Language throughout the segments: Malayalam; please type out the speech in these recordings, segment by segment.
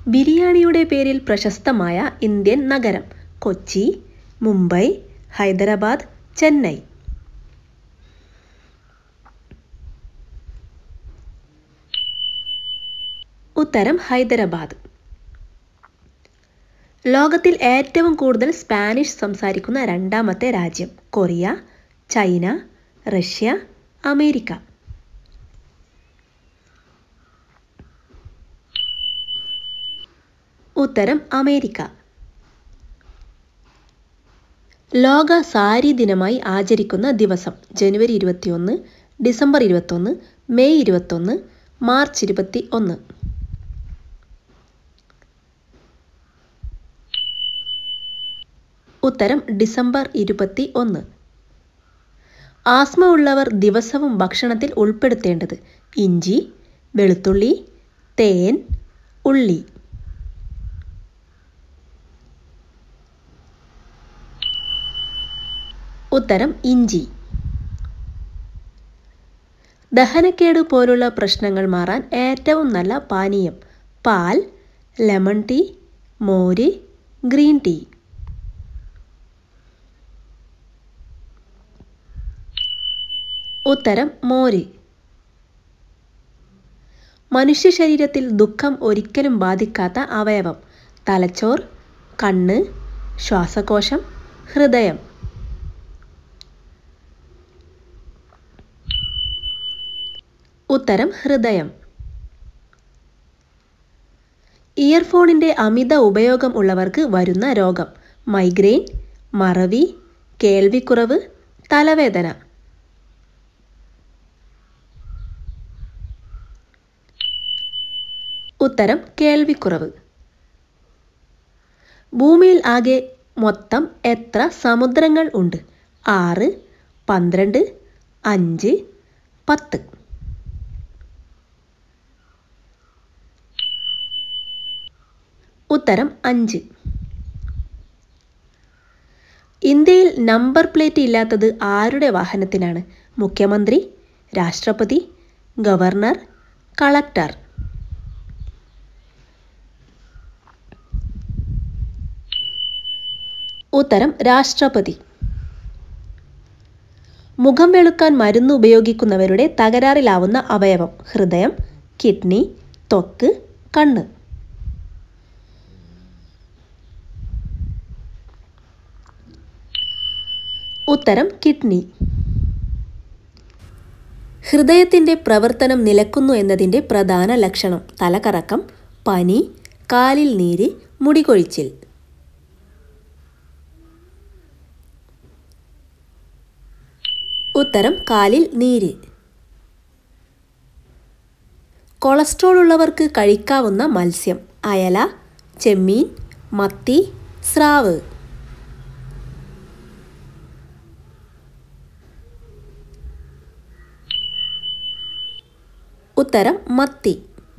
ബിരിയാണിയുടെ പേരിൽ പ്രശസ്തമായ ഇന്ത്യൻ നഗരം കൊച്ചി മുംബൈ ഹൈദരാബാദ് ചെന്നൈ ഉത്തരം ഹൈദരാബാദ് ലോകത്തിൽ ഏറ്റവും കൂടുതൽ സ്പാനിഷ് സംസാരിക്കുന്ന രണ്ടാമത്തെ രാജ്യം കൊറിയ ചൈന റഷ്യ അമേരിക്ക ഉത്തരം അമേരിക്ക ലോക സാരി ദിനമായി ആചരിക്കുന്ന ദിവസം ജനുവരി ഇരുപത്തിയൊന്ന് ഡിസംബർ ഇരുപത്തൊന്ന് മെയ് ഇരുപത്തൊന്ന് മാർച്ച് ഇരുപത്തി ഒന്ന് ഉത്തരം ഡിസംബർ ഇരുപത്തി ഒന്ന് ആസ്മ ഉള്ളവർ ദിവസവും ഭക്ഷണത്തിൽ ഉൾപ്പെടുത്തേണ്ടത് ഇഞ്ചി വെളുത്തുള്ളി തേൻ ഉള്ളി ഉത്തരം ഇഞ്ചി ദഹനക്കേട് പോലുള്ള പ്രശ്നങ്ങൾ മാറാൻ ഏറ്റവും നല്ല പാനീയം പാൽ ലെമൺ ടീ മോര് ഗ്രീൻ ടീ ഉത്തരം മോര് മനുഷ്യ ശരീരത്തിൽ ദുഃഖം ഒരിക്കലും ബാധിക്കാത്ത അവയവം തലച്ചോർ കണ്ണ് ശ്വാസകോശം ഹൃദയം ഉത്തരം ഹൃദയം ഇയർഫോണിൻ്റെ അമിത ഉപയോഗം ഉള്ളവർക്ക് വരുന്ന രോഗം മൈഗ്രെയിൻ മറവി കേൾവിക്കുറവ് തലവേദന ഉത്തരം കേൾവിക്കുറവ് ഭൂമിയിൽ ആകെ മൊത്തം എത്ര സമുദ്രങ്ങൾ ഉണ്ട് ആറ് പന്ത്രണ്ട് അഞ്ച് പത്ത് ഉത്തരം അഞ്ച് ഇന്ത്യയിൽ നമ്പർ പ്ലേറ്റ് ഇല്ലാത്തത് ആരുടെ വാഹനത്തിനാണ് മുഖ്യമന്ത്രി രാഷ്ട്രപതി ഗവർണർ കളക്ടർ ഉത്തരം രാഷ്ട്രപതി മുഖം വെളുക്കാൻ മരുന്ന് ഉപയോഗിക്കുന്നവരുടെ തകരാറിലാവുന്ന അവയവം ഹൃദയം കിഡ്നി ത്വക്ക് കണ്ണ് ഉത്തരം കിഡ്നി ഹൃദയത്തിൻ്റെ പ്രവർത്തനം നിലക്കുന്നു എന്നതിൻ്റെ പ്രധാന ലക്ഷണം തലകറക്കം പനി കാലിൽ നീര് മുടികൊഴിച്ചിൽ ഉത്തരം കാലിൽ നീര് കൊളസ്ട്രോൾ ഉള്ളവർക്ക് കഴിക്കാവുന്ന മത്സ്യം അയല ചെമ്മീൻ മത്തി സ്രാവ് ഉത്തരം മത്തി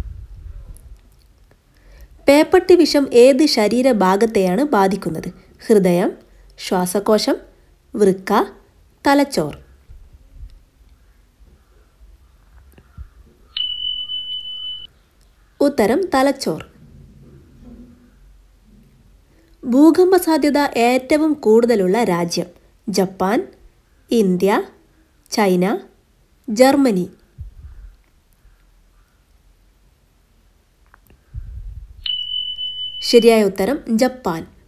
പേപ്പട്ടി വിഷം ഏത് ശരീരഭാഗത്തെയാണ് ബാധിക്കുന്നത് ഹൃദയം ശ്വാസകോശം വൃക്ക തലച്ചോർ ഉത്തരം തലച്ചോർ ഭൂകമ്പ സാധ്യത ഏറ്റവും കൂടുതലുള്ള രാജ്യം ജപ്പാൻ ഇന്ത്യ ചൈന ജർമ്മനി ശരിയായ ഉത്തരം ജപ്പാൻ